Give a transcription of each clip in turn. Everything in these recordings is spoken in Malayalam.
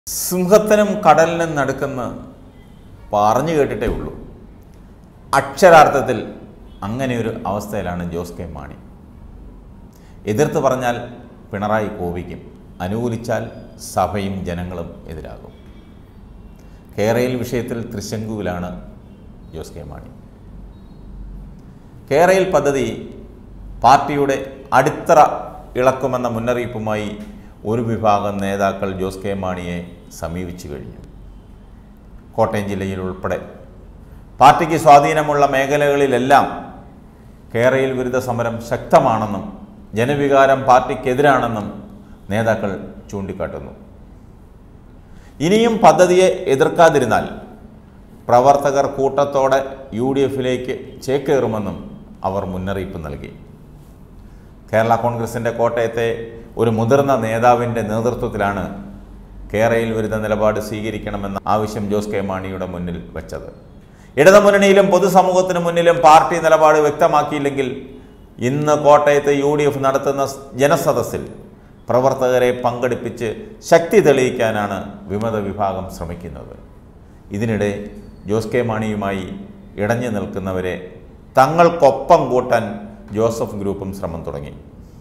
സിംഹത്തിനും കടലിനും നടുക്കെന്ന് പറഞ്ഞു കേട്ടിട്ടേ ഉള്ളൂ അക്ഷരാർത്ഥത്തിൽ അങ്ങനെയൊരു അവസ്ഥയിലാണ് ജോസ് കെ മാണി എതിർത്ത് പറഞ്ഞാൽ പിണറായി കോപിക്കും അനുകൂലിച്ചാൽ സഭയും ജനങ്ങളും എതിരാകും കേരയിൽ വിഷയത്തിൽ തൃശങ്കുവിലാണ് ജോസ് കെ മാണി കേരയിൽ പദ്ധതി പാർട്ടിയുടെ അടിത്തറ ഇളക്കുമെന്ന മുന്നറിയിപ്പുമായി ഒരു വിഭാഗം നേതാക്കൾ ജോസ് കെ മാണിയെ സമീപിച്ചു കഴിഞ്ഞു കോട്ടയം ജില്ലയിൽ ഉൾപ്പെടെ പാർട്ടിക്ക് സ്വാധീനമുള്ള മേഖലകളിലെല്ലാം കേരയിൽ വിരുദ്ധ സമരം ശക്തമാണെന്നും ജനവികാരം പാർട്ടിക്കെതിരാണെന്നും നേതാക്കൾ ചൂണ്ടിക്കാട്ടുന്നു ഇനിയും പദ്ധതിയെ എതിർക്കാതിരുന്നാൽ പ്രവർത്തകർ കൂട്ടത്തോടെ യു ഡി എഫിലേക്ക് ചേക്കേറുമെന്നും അവർ മുന്നറിയിപ്പ് നൽകി കേരള കോൺഗ്രസിൻ്റെ കോട്ടയത്തെ ഒരു മുതിർന്ന നേതാവിൻ്റെ നേതൃത്വത്തിലാണ് കേരയിൽ വിരുദ്ധ നിലപാട് സ്വീകരിക്കണമെന്ന ആവശ്യം ജോസ് കെ മാണിയുടെ മുന്നിൽ വെച്ചത് ഇടതുമുന്നണിയിലും പൊതുസമൂഹത്തിന് മുന്നിലും പാർട്ടി നിലപാട് വ്യക്തമാക്കിയില്ലെങ്കിൽ ഇന്ന് കോട്ടയത്ത് യു ഡി എഫ് നടത്തുന്ന ജനസദസ്സിൽ പ്രവർത്തകരെ പങ്കെടുപ്പിച്ച് ശക്തി തെളിയിക്കാനാണ് വിമത വിഭാഗം ശ്രമിക്കുന്നത് ഇതിനിടെ ജോസ് കെ മാണിയുമായി ഇടഞ്ഞു നിൽക്കുന്നവരെ തങ്ങൾക്കൊപ്പം കൂട്ടാൻ ജോസഫ് ഗ്രൂപ്പും ശ്രമം തുടങ്ങി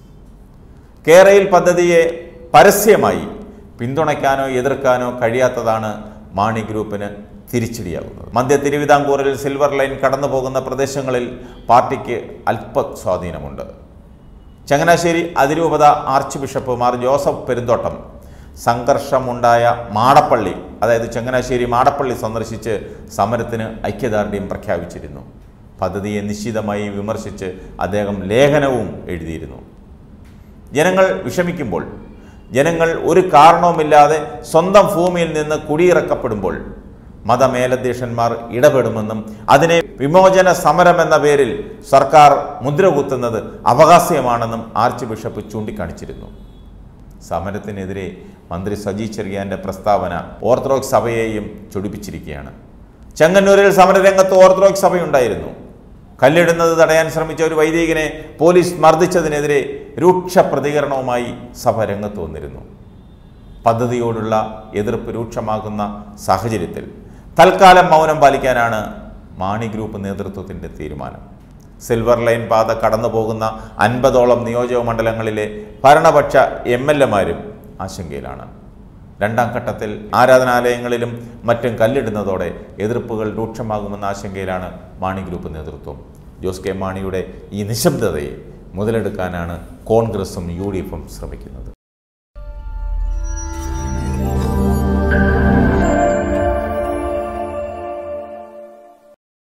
കേരയിൽ പദ്ധതിയെ പരസ്യമായി പിന്തുണയ്ക്കാനോ എതിർക്കാനോ കഴിയാത്തതാണ് മാണി ഗ്രൂപ്പിന് തിരിച്ചടിയാകുന്നത് മധ്യ തിരുവിതാംകൂറിൽ സിൽവർ ലൈൻ കടന്നു പോകുന്ന പ്രദേശങ്ങളിൽ പാർട്ടിക്ക് അല്പ സ്വാധീനമുണ്ട് ചങ്ങനാശ്ശേരി അതിരൂപത ആർച്ച് ബിഷപ്പ് മാർ ജോസഫ് പെരുന്തോട്ടം സംഘർഷമുണ്ടായ മാടപ്പള്ളി അതായത് ചങ്ങനാശ്ശേരി മാടപ്പള്ളി സന്ദർശിച്ച് സമരത്തിന് ഐക്യദാർഢ്യം പ്രഖ്യാപിച്ചിരുന്നു പദ്ധതിയെ നിശ്ചിതമായി വിമർശിച്ച് അദ്ദേഹം ലേഖനവും എഴുതിയിരുന്നു ജനങ്ങൾ വിഷമിക്കുമ്പോൾ ജനങ്ങൾ ഒരു കാരണവുമില്ലാതെ സ്വന്തം ഭൂമിയിൽ നിന്ന് കുടിയിറക്കപ്പെടുമ്പോൾ മതമേലധ്യക്ഷന്മാർ ഇടപെടുമെന്നും അതിനെ വിമോചന സമരം എന്ന പേരിൽ സർക്കാർ മുദ്രകുത്തുന്നത് അപഹാസ്യമാണെന്നും ആർച്ച് ബിഷപ്പ് ചൂണ്ടിക്കാണിച്ചിരുന്നു സമരത്തിനെതിരെ മന്ത്രി സജി ചെറിയാന്റെ പ്രസ്താവന ഓർത്തഡോക്സ് സഭയെയും ചൊടിപ്പിച്ചിരിക്കുകയാണ് ചെങ്ങന്നൂരിൽ സമരരംഗത്ത് ഓർത്തഡോക്സ് സഭയുണ്ടായിരുന്നു കല്ലിടുന്നത് തടയാൻ ശ്രമിച്ച ഒരു വൈദികനെ പോലീസ് മർദ്ദിച്ചതിനെതിരെ രൂക്ഷ പ്രതികരണവുമായി സഭ രംഗത്ത് വന്നിരുന്നു പദ്ധതിയോടുള്ള എതിർപ്പ് രൂക്ഷമാകുന്ന സാഹചര്യത്തിൽ തൽക്കാലം മൗനം പാലിക്കാനാണ് മാണി ഗ്രൂപ്പ് നേതൃത്വത്തിൻ്റെ തീരുമാനം സിൽവർ ലൈൻ പാത കടന്നു പോകുന്ന അൻപതോളം നിയോജക മണ്ഡലങ്ങളിലെ ഭരണപക്ഷ എം എൽ എമാരും ആശങ്കയിലാണ് രണ്ടാം ഘട്ടത്തിൽ ആരാധനാലയങ്ങളിലും മറ്റും കല്ലിടുന്നതോടെ എതിർപ്പുകൾ രൂക്ഷമാകുമെന്ന ആശങ്കയിലാണ് മാണി ഗ്രൂപ്പ് നേതൃത്വം ജോസ് കെ മാണിയുടെ ഈ നിശബ്ദതയെ മുതലെടുക്കാനാണ് കോൺഗ്രസും യു ഡി എഫും ശ്രമിക്കുന്നത്